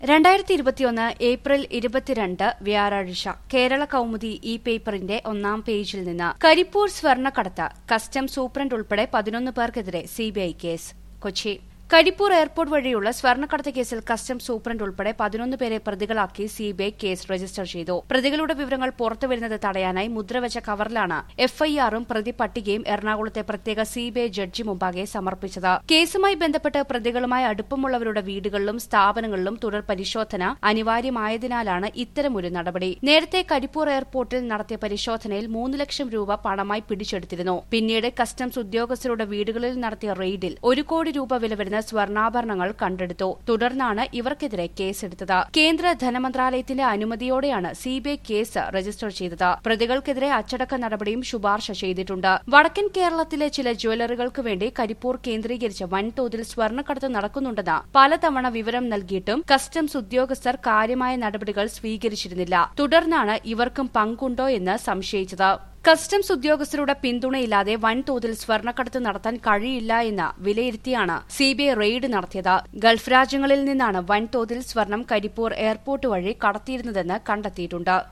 രണ്ടായിരത്തി ഇരുപത്തിയൊന്ന് ഏപ്രിൽ ഇരുപത്തിരണ്ട് വ്യാഴാഴ്ച കേരള കൌമുദി ഈ പേപ്പറിന്റെ ഒന്നാം പേജിൽ നിന്ന് കരിപ്പൂർ സ്വർണ്ണക്കടത്ത് കസ്റ്റംസ് സൂപ്രണ്ട് ഉൾപ്പെടെ പതിനൊന്ന് പേർക്കെതിരെ CBI case Kochi Karipur airport വഴിയുള്ള സ്വർണ്ണക്കടത്ത് കേസിൽ കസ്റ്റംസ് സൂപ്രണ്ട് ഉൾപ്പെടെ പതിനൊന്ന് പേരെ പ്രതികളാക്കി സിബിഐ കേസ് രജിസ്റ്റർ ചെയ്തു പ്രതികളുടെ വിവരങ്ങൾ പുറത്തുവരുന്നത് തടയാനായി മുദ്രവച്ച കവറിലാണ് എഫ്ഐആറും പ്രതി പട്ടികയും എറണാകുളത്തെ പ്രത്യേക സിബിഐ ജഡ്ജി മുമ്പാകെ സമർപ്പിച്ചത് കേസുമായി ബന്ധപ്പെട്ട് പ്രതികളുമായി അടുപ്പമുള്ളവരുടെ വീടുകളിലും സ്ഥാപനങ്ങളിലും തുടർ പരിശോധന അനിവാര്യമായതിനാലാണ് ഇത്തരമൊരു നടപടി നേരത്തെ കരിപ്പൂർ എയർപോർട്ടിൽ നടത്തിയ പരിശോധനയിൽ മൂന്ന് ലക്ഷം രൂപ പണമായി പിടിച്ചെടുത്തിരുന്നു പിന്നീട് കസ്റ്റംസ് ഉദ്യോഗസ്ഥരുടെ വീടുകളിൽ നടത്തിയ റെയ്ഡിൽ ഒരു കോടി രൂപ വില വരുന്ന സ്വർണ്ണാഭരണങ്ങൾ കണ്ടെടുത്തു തുടർന്നാണ് ഇവർക്കെതിരെ കേസെടുത്തത് കേന്ദ്ര ധനമന്ത്രാലയത്തിന്റെ അനുമതിയോടെയാണ് സിബിഐ കേസ് രജിസ്റ്റർ ചെയ്തത് പ്രതികൾക്കെതിരെ അച്ചടക്ക നടപടിയും ശുപാർശ ചെയ്തിട്ടുണ്ട് വടക്കൻ കേരളത്തിലെ ചില ജ്വല്ലറികൾക്ക് വേണ്ടി കരിപ്പൂർ കേന്ദ്രീകരിച്ച് വൻതോതിൽ സ്വർണ്ണക്കടത്ത് നടക്കുന്നുണ്ടെന്ന് പലതവണ വിവരം നൽകിയിട്ടും കസ്റ്റംസ് ഉദ്യോഗസ്ഥർ കാര്യമായ നടപടികൾ സ്വീകരിച്ചിരുന്നില്ല തുടർന്നാണ് ഇവർക്കും പങ്കുണ്ടോ എന്ന് സംശയിച്ചത് കസ്റ്റംസ് ഉദ്യോഗസ്ഥരുടെ പിന്തുണയില്ലാതെ വൻതോതിൽ സ്വർണ്ണക്കടത്ത് നടത്താൻ കഴിയില്ല എന്ന് വിലയിരുത്തിയാണ് സിബിഐ റെയ്ഡ് നടത്തിയത് ഗൾഫ് രാജ്യങ്ങളിൽ നിന്നാണ് വൻതോതിൽ സ്വർണം കരിപ്പൂർ എയർപോർട്ട് വഴി കടത്തിയിരുന്നതെന്ന് കണ്ടെത്തിയിട്ടുണ്ട്